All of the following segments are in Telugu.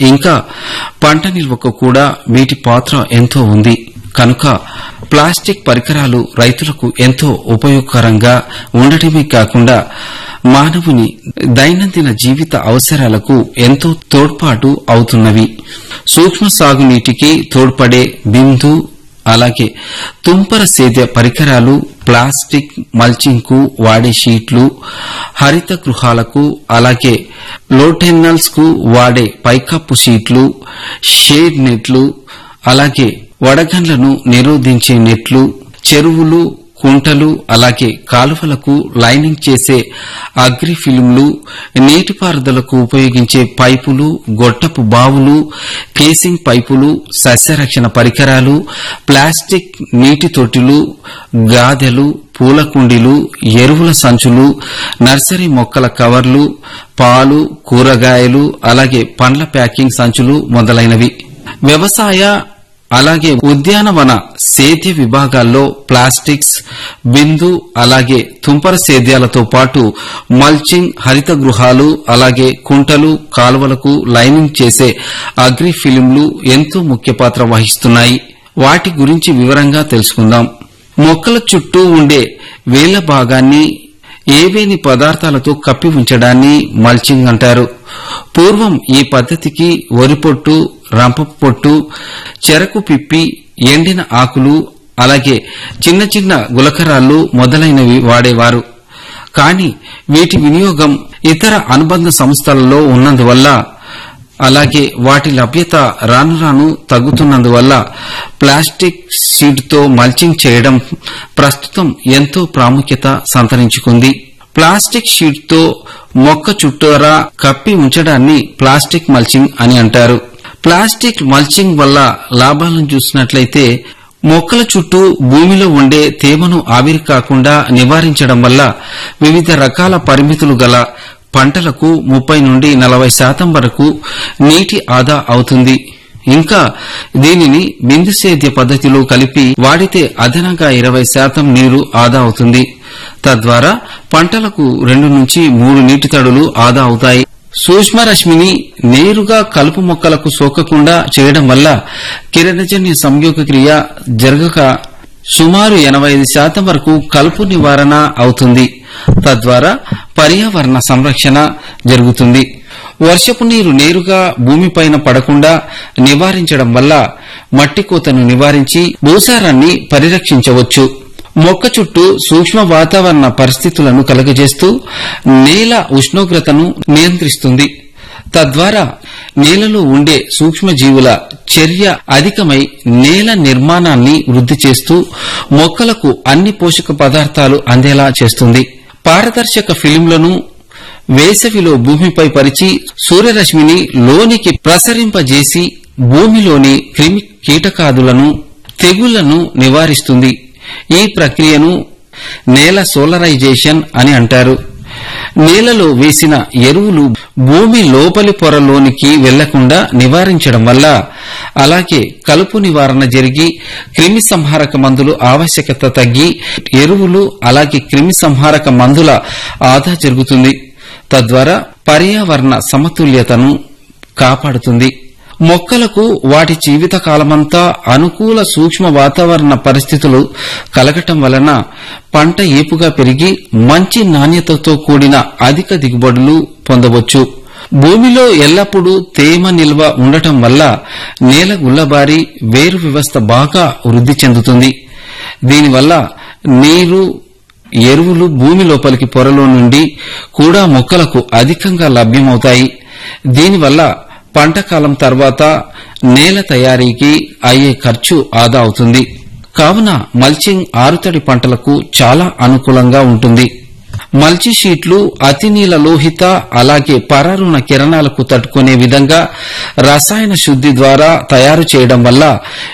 ఇంకా పంట నిల్వకు కూడా వీటి పాత్ర ఎంతో ఉంది కనుక ప్లాస్టిక్ పరికరాలు రైతులకు ఎంతో ఉపయోగకరంగా ఉండటమే కాకుండా మానవుని దైనందిన జీవిత అవసరాలకు ఎంతో తోడ్పాటు అవుతున్నవి సూక్ష్మ సాగునీటికి తోడ్పడే బిందు అలాగే తుంపర సేద్య పరికరాలు ప్లాస్టిక్ మల్చింగ్ కు వాడే షీట్లు హరిత గృహాలకు అలాగే లోటెన్నల్స్ కు వాడే పైకప్పు షీట్లు షేడ్ నెట్లు అలాగే వడగండ్లను నిరోధించే నెట్లు చెరువులు కుంటలు అలాగే కాలువలకు లైనింగ్ చేసే అగ్రి ఫిల్మ్లు నీటిపారుదలకు ఉపయోగించే పైపులు గొట్టపు బావులు కేసింగ్ పైపులు సస్యరక్షణ పరికరాలు ప్లాస్టిక్ నీటి తొట్టిలు గాదెలు పూల కుండీలు ఎరువుల సంచులు నర్సరీ మొక్కల కవర్లు పాలు కూరగాయలు అలాగే పండ్ల ప్యాకింగ్ సంచులు మొదలైనవి వ్యవసాయ అలాగే ఉద్యానవన సేద్య విభాగాల్లో ప్లాస్టిక్స్ బిందు అలాగే తుంపర సేద్యాలతో పాటు మల్చింగ్ హరిత గృహాలు అలాగే కుంటలు కాలువలకు లైనింగ్ చేసే అగ్రి ఫిలింలు ఎంతో ముఖ్య పాత్ర వహిస్తున్నాయి వాటి గురించి వివరంగా తెలుసుకుందాం మొక్కల చుట్టూ ఉండే వేళ్ల భాగాన్ని ఏవేని పదార్థాలతో కప్పి ఉంచడాన్ని మల్చింగ్ అంటారు పూర్వం ఈ పద్ధతికి వరి పొట్టు రంప పొట్టు చెరకు పిప్పి ఎండిన ఆకులు అలాగే చిన్న చిన్న గులకరాళ్ళు మొదలైనవి వాడేవారు కాని వీటి వినియోగం ఇతర అనుబంధ సంస్థలలో ఉన్నందువల్ల అలాగే వాటి లభ్యత రాను రాను తగ్గుతున్నందువల్ల ప్లాస్టిక్ షీట్తో మల్చింగ్ చేయడం ప్రస్తుతం ఎంతో ప్రాముఖ్యత సంతరించుకుంది ప్లాస్టిక్ షీట్తో మొక్క చుట్టూరా కప్పి ఉంచడాన్ని ప్లాస్టిక్ మల్చింగ్ అని అంటారు ప్లాస్టిక్ మల్చింగ్ వల్ల లాభాలను చూసినట్లయితే మొక్కల చుట్టూ భూమిలో ఉండే తేమను ఆవిరి కాకుండా నివారించడం వల్ల వివిధ రకాల పరిమితులు గల పంటలకు ముప్పై నుండి నలభై శాతం వరకు నీటి ఆదా అవుతుంది ఇంకా దీనిని బిందు సేద్య పద్ధతిలో కలిపి వాడితే అదనంగా ఇరవై శాతం నీరు ఆదా అవుతుంది తద్వారా పంటలకు రెండు నుంచి మూడు నీటి తడులు ఆదా అవుతాయి సూక్ష్మరశ్మిని నేరుగా కలుపు మొక్కలకు సోకకుండా చేయడం వల్ల కిరణజన్య సంయోగ క్రియ జరగక సుమారు ఎనభై ఐదు శాతం వరకు కలుపు నివారణ అవుతుంది తద్వారా పర్యావరణ సంరక్షణ జరుగుతుంది వర్షపు నీరు నేరుగా భూమిపైన పడకుండా నివారించడం వల్ల మట్టి కోతను నివారించి భూసారాన్ని పరిరక్షించవచ్చు మొక్క చుట్టూ సూక్ష్మ వాతావరణ పరిస్థితులను కలుగజేస్తూ నేల ఉష్ణోగ్రతను నియంత్రిస్తుంది తద్వారా నేలలో ఉండే సూక్ష్మజీవుల చర్య అధికమై నేల నిర్మాణాన్ని వృద్ధి చేస్తూ మొక్కలకు అన్ని పోషక పదార్థాలు అందేలా చేస్తుంది పారదర్శక ఫిలింలను వేసవిలో భూమిపై పరిచి సూర్యరశ్మిని లోనికి ప్రసరింపజేసి భూమిలోని క్రిమి కీటకాదులను తెగుళ్లను నివారిస్తుంది ఈ ప్రక్రియను నేల సోలరైజేషన్ అని అంటారు నేలలో వేసిన ఎరువులు భూమి లోపలి పొరలోనికి వెళ్లకుండా నివారించడం వల్ల అలాగే కలుపు నివారణ జరిగి క్రిమి సంహారక మందులు ఆవశ్యకత తగ్గి ఎరువులు అలాగే క్రిమి సంహారక మందుల ఆదా జరుగుతుంది తద్వారా పర్యావరణ సమతుల్యతను కాపాడుతుంది మొక్కలకు వాటి జీవిత కాలమంతా అనుకూల సూక్ష్మ వాతావరణ పరిస్థితులు కలగటం వలన పంట ఏపుగా పెరిగి మంచి నాణ్యతతో కూడిన అధిక దిగుబడులు పొందవచ్చు భూమిలో ఎల్లప్పుడూ తేమ నిల్వ ఉండటం వల్ల నేల గుల్లబారి వేరు వ్యవస్థ బాగా వృద్ధి చెందుతుంది దీనివల్ల నీరు ఎరువులు భూమి లోపలికి పొరలో నుండి కూడా మొక్కలకు అధికంగా లభ్యమవుతాయి దీనివల్ల పంట కాలం తర్వాత నేల తయారీకి అయ్యే ఖర్చు ఆదా అవుతుంది కావున మల్చింగ్ ఆరుతడి పంటలకు చాలా అనుకూలంగా ఉంటుంది మల్చి షీట్లు అతి నీల లోహిత అలాగే పరారుణ కిరణాలకు తట్టుకునే విధంగా రసాయన శుద్ధి ద్వారా తయారు చేయడం వల్ల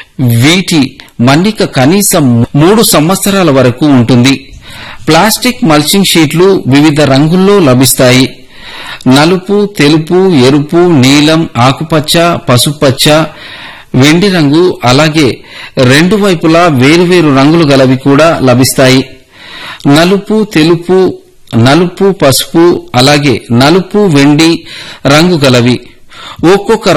వీటి మన్నిక కనీసం మూడు సంవత్సరాల వరకు ఉంటుంది ప్లాస్టిక్ మల్చింగ్ షీట్లు వివిధ రంగుల్లో లభిస్తాయి నలుపు తెలుపు ఎరుపు నీలం ఆకుపచ్చ పసుపచ్చ వెండి రంగు అలాగే రెండు వైపులా వేరువేరు రంగులు గలవి కూడా లభిస్తాయి నలుపు తెలుపు నలుపు పసుపు అలాగే నలుపు వెండి రంగు గలవి ఒక్కొక్క